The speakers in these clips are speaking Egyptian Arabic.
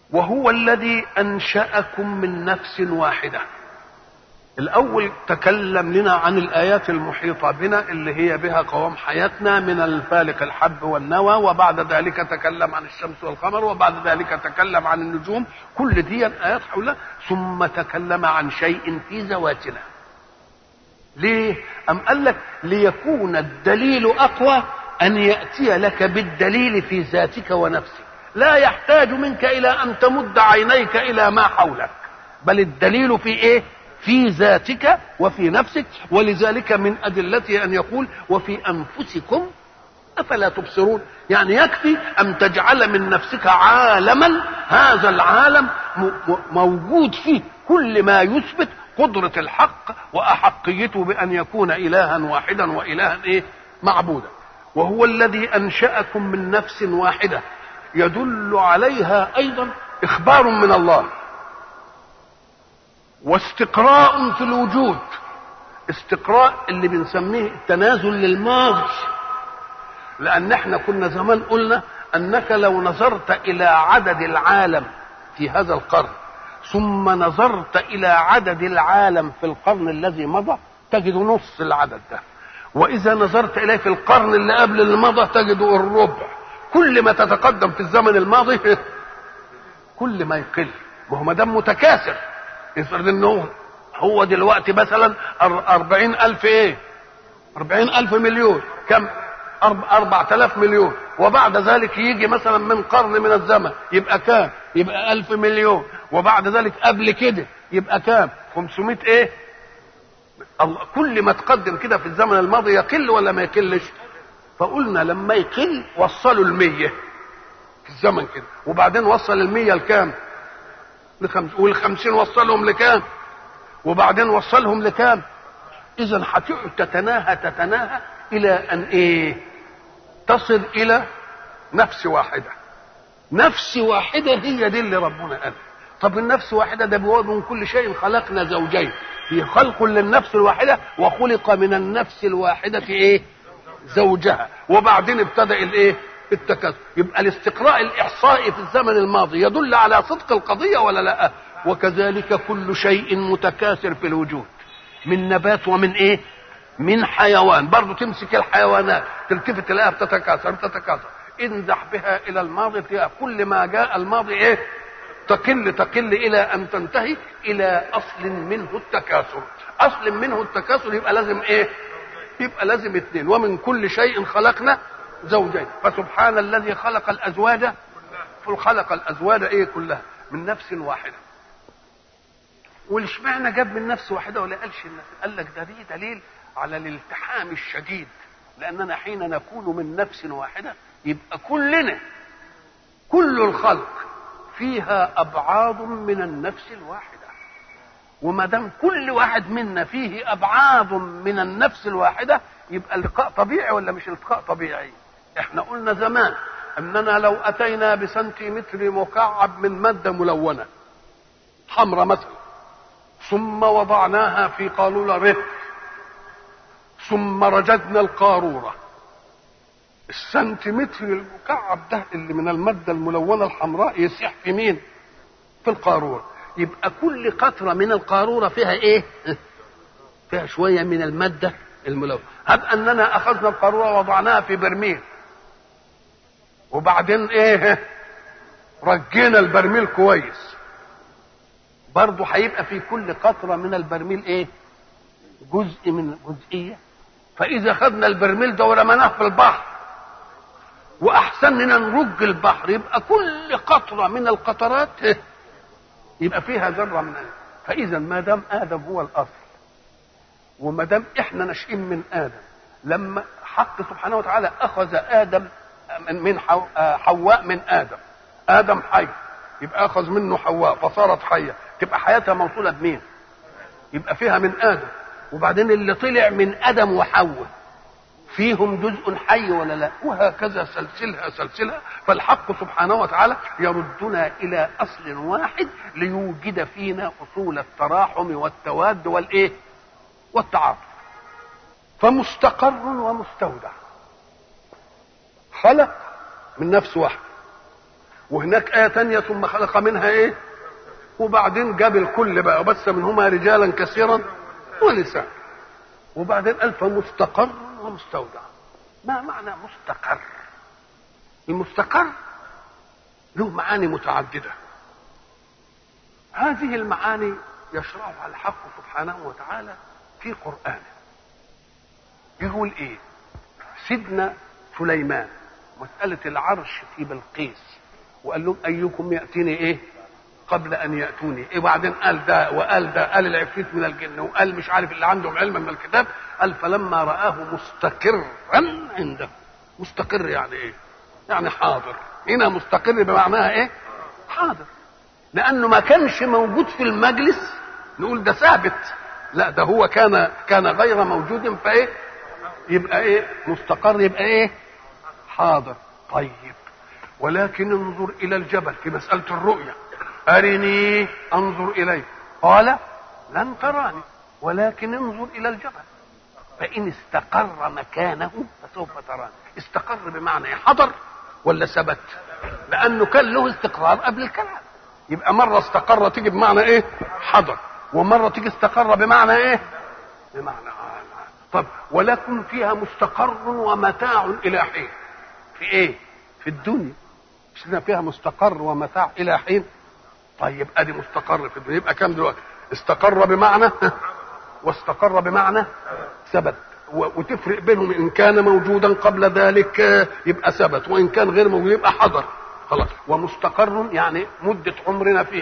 وهو الذي انشاكم من نفس واحده الاول تكلم لنا عن الايات المحيطه بنا اللي هي بها قوام حياتنا من الفالق الحب والنوى وبعد ذلك تكلم عن الشمس والقمر وبعد ذلك تكلم عن النجوم كل دي ايات حولها ثم تكلم عن شيء في ذواتنا ليه ام قال لك ليكون الدليل اقوى ان ياتي لك بالدليل في ذاتك ونفسك لا يحتاج منك الى ان تمد عينيك الى ما حولك بل الدليل في ايه في ذاتك وفي نفسك ولذلك من ادلته ان يقول وفي انفسكم افلا تبصرون يعني يكفي ان تجعل من نفسك عالما هذا العالم موجود فيه كل ما يثبت قدرة الحق وأحقيته بأن يكون إلها واحدا وإلها إيه معبودا وهو الذي أنشأكم من نفس واحدة يدل عليها أيضا إخبار من الله واستقراء في الوجود استقراء اللي بنسميه التنازل للماضي لان احنا كنا زمان قلنا انك لو نظرت الى عدد العالم في هذا القرن ثم نظرت الى عدد العالم في القرن الذي مضى تجد نص العدد ده واذا نظرت اليه في القرن اللي قبل اللي مضى تجد الربع كل ما تتقدم في الزمن الماضي كل ما يقل ما هو ما دام متكاثر افرض انه هو دلوقتي مثلا أربعين ألف إيه أربعين ألف مليون كم أربعة آلاف مليون وبعد ذلك يجي مثلا من قرن من الزمن يبقى كام يبقى ألف مليون وبعد ذلك قبل كده يبقى كام 500 ايه الله كل ما تقدم كده في الزمن الماضي يقل ولا ما يقلش فقلنا لما يقل وصلوا المية في الزمن كده وبعدين وصل المية لكام لخمس والخمسين وصلهم لكام وبعدين وصلهم لكام اذا هتقعد تتناهى تتناهى الى ان ايه تصل الى نفس واحده نفس واحده هي دي اللي ربنا قال طب النفس واحده ده بيقول من كل شيء خلقنا زوجين في خلق للنفس الواحده وخلق من النفس الواحده ايه زوجها وبعدين ابتدا الايه التكاثر يبقى الاستقراء الاحصائي في الزمن الماضي يدل على صدق القضيه ولا لا وكذلك كل شيء متكاثر في الوجود من نبات ومن ايه من حيوان برضه تمسك الحيوانات تلتفت تلاقيها بتتكاثر بتتكاثر انزح بها الى الماضي تلاقيها كل ما جاء الماضي ايه تقل تقل الى ان تنتهي الى اصل منه التكاثر اصل منه التكاثر يبقى لازم ايه يبقى لازم اثنين ومن كل شيء خلقنا زوجين فسبحان الذي خلق الازواج خلق الازواج ايه كلها من نفس واحده والاشمعنى جاب من نفس واحده ولا قالش النفس قال لك ده دي دليل على الالتحام الشديد لاننا حين نكون من نفس واحده يبقى كلنا كل الخلق فيها ابعاد من النفس الواحده وما دام كل واحد منا فيه ابعاد من النفس الواحده يبقى التقاء طبيعي ولا مش التقاء طبيعي احنا قلنا زمان اننا لو اتينا بسنتيمتر مكعب من ماده ملونه حمراء مثلا ثم وضعناها في قارورة رفق ثم رجدنا القارورة السنتيمتر المكعب ده اللي من المادة الملونة الحمراء يسيح في مين في القارورة يبقى كل قطرة من القارورة فيها ايه فيها شوية من المادة الملونة هب اننا اخذنا القارورة ووضعناها في برميل وبعدين ايه رجينا البرميل كويس برضه هيبقى في كل قطره من البرميل ايه جزء من جزئيه فاذا خدنا البرميل ده ورميناه في البحر واحسننا نرج البحر يبقى كل قطره من القطرات يبقى فيها ذره من آدم. فاذا ما دام ادم هو الاصل وما دام احنا ناشئين من ادم لما حق سبحانه وتعالى اخذ ادم من حواء من ادم ادم حي يبقى اخذ منه حواء فصارت حيه تبقى حياتها موصوله بمين يبقى فيها من ادم وبعدين اللي طلع من ادم وحواء فيهم جزء حي ولا لا وهكذا سلسلها سلسلها فالحق سبحانه وتعالى يردنا الى اصل واحد ليوجد فينا اصول التراحم والتواد والايه والتعاطف فمستقر ومستودع خلق من نفس واحد وهناك آية تانية ثم خلق منها إيه وبعدين جاب الكل بقى وبث منهما رجالا كثيرا ونساء وبعدين قال فمستقر ومستودع ما معنى مستقر المستقر له معاني متعددة هذه المعاني يشرعها الحق سبحانه وتعالى في قرآنه يقول ايه سيدنا سليمان مسألة العرش في بلقيس وقال لهم أيكم يأتيني إيه قبل أن يأتوني إيه بعدين قال ده وقال ده قال العفريت من الجن وقال مش عارف اللي عندهم علم من الكتاب قال فلما رآه مستقرا عنده مستقر يعني إيه يعني حاضر هنا مستقر بمعناها إيه حاضر لأنه ما كانش موجود في المجلس نقول ده ثابت لا ده هو كان كان غير موجود فايه يبقى ايه مستقر يبقى ايه حاضر طيب ولكن انظر الى الجبل في مساله الرؤيه ارني انظر اليه قال لن تراني ولكن انظر الى الجبل فان استقر مكانه فسوف تراني استقر بمعنى ايه حضر ولا ثبت لانه كان له استقرار قبل الكلام يبقى مره استقر تيجي بمعنى ايه حضر ومره تيجي استقر بمعنى ايه بمعنى آه. طب ولكم فيها مستقر ومتاع الى حين في ايه في الدنيا مش فيها مستقر ومتاع الى حين طيب ادي مستقر في الدنيا يبقى كام دلوقتي استقر بمعنى واستقر بمعنى ثبت وتفرق بينهم ان كان موجودا قبل ذلك يبقى ثبت وان كان غير موجود يبقى حضر خلاص ومستقر يعني مدة عمرنا فيه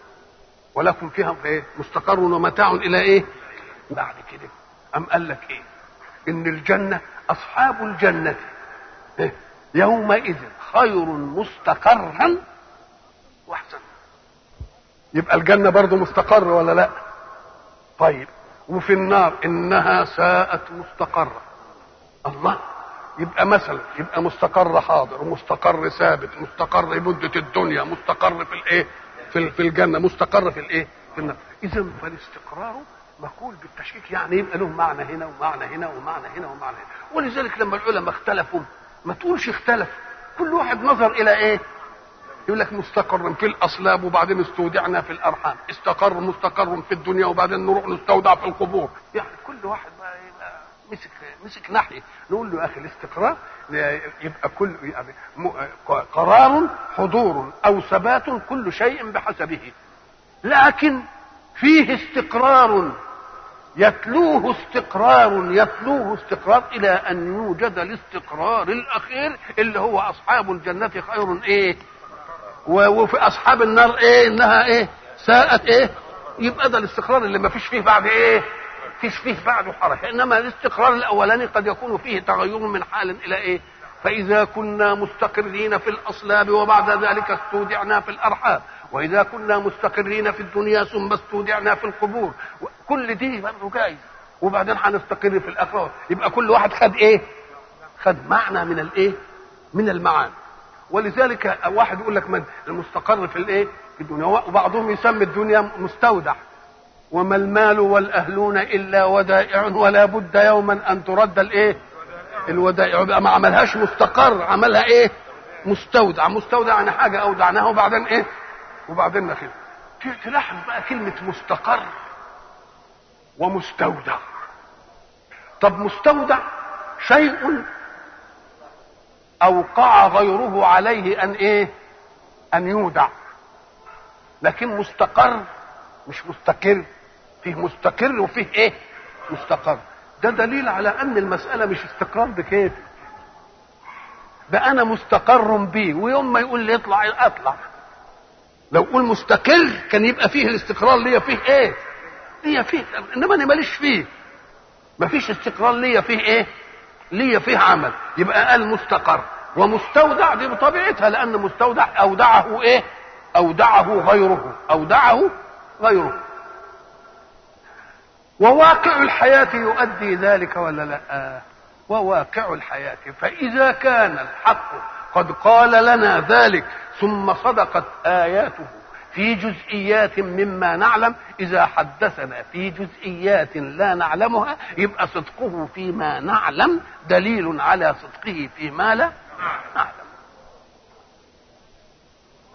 ولكم فيها في ايه مستقر ومتاع الى ايه بعد كده ام قال لك ايه ان الجنة اصحاب الجنة إيه؟ يومئذ خير مستقرا واحسن يبقى الجنة برضه مستقر ولا لا طيب وفي النار انها ساءت مستقرة الله يبقى مثلا يبقى مستقر حاضر ومستقر ثابت مستقر مدة الدنيا مستقر في الايه في في الجنة مستقر في الايه في النار اذا فالاستقرار مقول بالتشكيك يعني يبقى له معنى هنا ومعنى هنا ومعنى هنا ومعنى هنا ولذلك لما العلماء اختلفوا ما تقولش اختلف كل واحد نظر الى ايه يقول لك مستقر في الاصلاب وبعدين استودعنا في الارحام استقر مستقر في الدنيا وبعدين نروح نستودع في القبور يعني كل واحد بقى يبقى مسك مسك ناحيه نقول له يا اخي الاستقرار يبقى كل يعني قرار حضور او ثبات كل شيء بحسبه لكن فيه استقرار يتلوه استقرار يتلوه استقرار الى ان يوجد الاستقرار الاخير اللي هو اصحاب الجنه خير ايه وفي اصحاب النار ايه انها ايه ساءت ايه يبقى ده الاستقرار اللي ما فيش فيه بعد ايه فيش فيه بعده حركه انما الاستقرار الاولاني قد يكون فيه تغير من حال الى ايه فاذا كنا مستقرين في الاصلاب وبعد ذلك استودعنا في الارحام واذا كنا مستقرين في الدنيا ثم استودعنا في القبور كل دي برضه جايز وبعدين هنستقر في الاخره يبقى كل واحد خد ايه خد معنى من الايه من المعاني ولذلك واحد يقول لك من المستقر في الايه في الدنيا وبعضهم يسمي الدنيا مستودع وما المال والاهلون الا ودائع ولا بد يوما ان ترد الايه الودائع يبقى ما عملهاش مستقر عملها ايه مستودع مستودع يعني حاجه اودعناها وبعدين ايه وبعدين نخيل تلاحظ بقى كلمه مستقر ومستودع طب مستودع شيء اوقع غيره عليه ان ايه ان يودع لكن مستقر مش مستقر فيه مستقر وفيه ايه مستقر ده دليل على ان المسألة مش استقرار بكيف ده انا مستقر بيه ويوم ما يقول لي اطلع اطلع لو قول مستقر كان يبقى فيه الاستقرار ليا فيه ايه ليا فيه انما انا ماليش فيه مفيش استقرار ليا فيه ايه ليا فيه عمل يبقى قال مستقر ومستودع دي بطبيعتها لان مستودع اودعه ايه اودعه غيره اودعه غيره وواقع الحياة يؤدي ذلك ولا لا وواقع الحياة فإذا كان الحق قد قال لنا ذلك ثم صدقت آياته في جزئيات مما نعلم إذا حدثنا في جزئيات لا نعلمها يبقى صدقه فيما نعلم دليل على صدقه فيما لا نعلم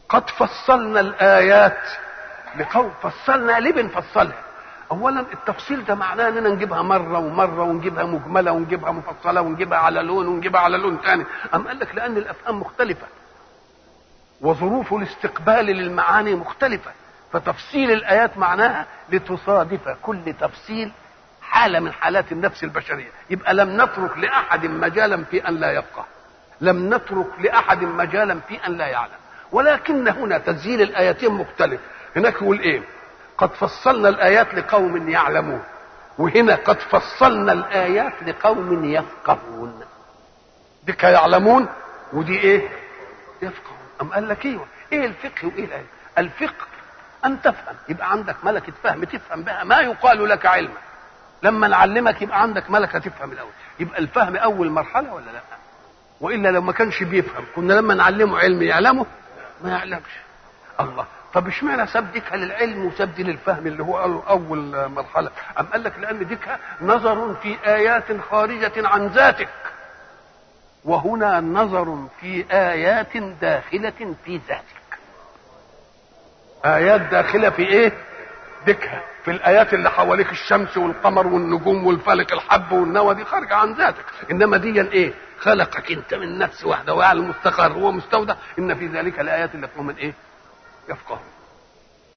قد فصلنا الآيات لقوم فصلنا ليه بنفصلها اولا التفصيل ده معناه اننا نجيبها مره ومره ونجيبها مجمله ونجيبها مفصله ونجيبها على لون ونجيبها على لون ثاني ام قال لك لان الافهام مختلفه وظروف الاستقبال للمعاني مختلفه فتفصيل الايات معناها لتصادف كل تفصيل حاله من حالات النفس البشريه يبقى لم نترك لاحد مجالا في ان لا يفقه لم نترك لاحد مجالا في ان لا يعلم ولكن هنا تسجيل الايتين مختلف هناك يقول ايه قد فصلنا الآيات لقوم يعلمون وهنا قد فصلنا الآيات لقوم يفقهون دي يعلمون ودي ايه يفقهون أم قال لك ايه ايه الفقه وايه الآية الفقه أن تفهم يبقى عندك ملكة فهم تفهم بها ما يقال لك علما لما نعلمك يبقى عندك ملكة تفهم الأول يبقى الفهم أول مرحلة ولا لا وإلا لو ما كانش بيفهم كنا لما نعلمه علم يعلمه ما يعلمش الله طب اشمعنى ساب ديكها للعلم وساب دي للفهم اللي هو قاله اول مرحله ام قال لك لان ديكها نظر في ايات خارجه عن ذاتك وهنا نظر في ايات داخله في ذاتك ايات داخله في ايه ديكها في الايات اللي حواليك الشمس والقمر والنجوم والفلك الحب والنوى دي خارجه عن ذاتك انما دي ايه خلقك انت من نفس واحده ويعلم مستقر ومستودع ان في ذلك الايات اللي قوم ايه يفقهون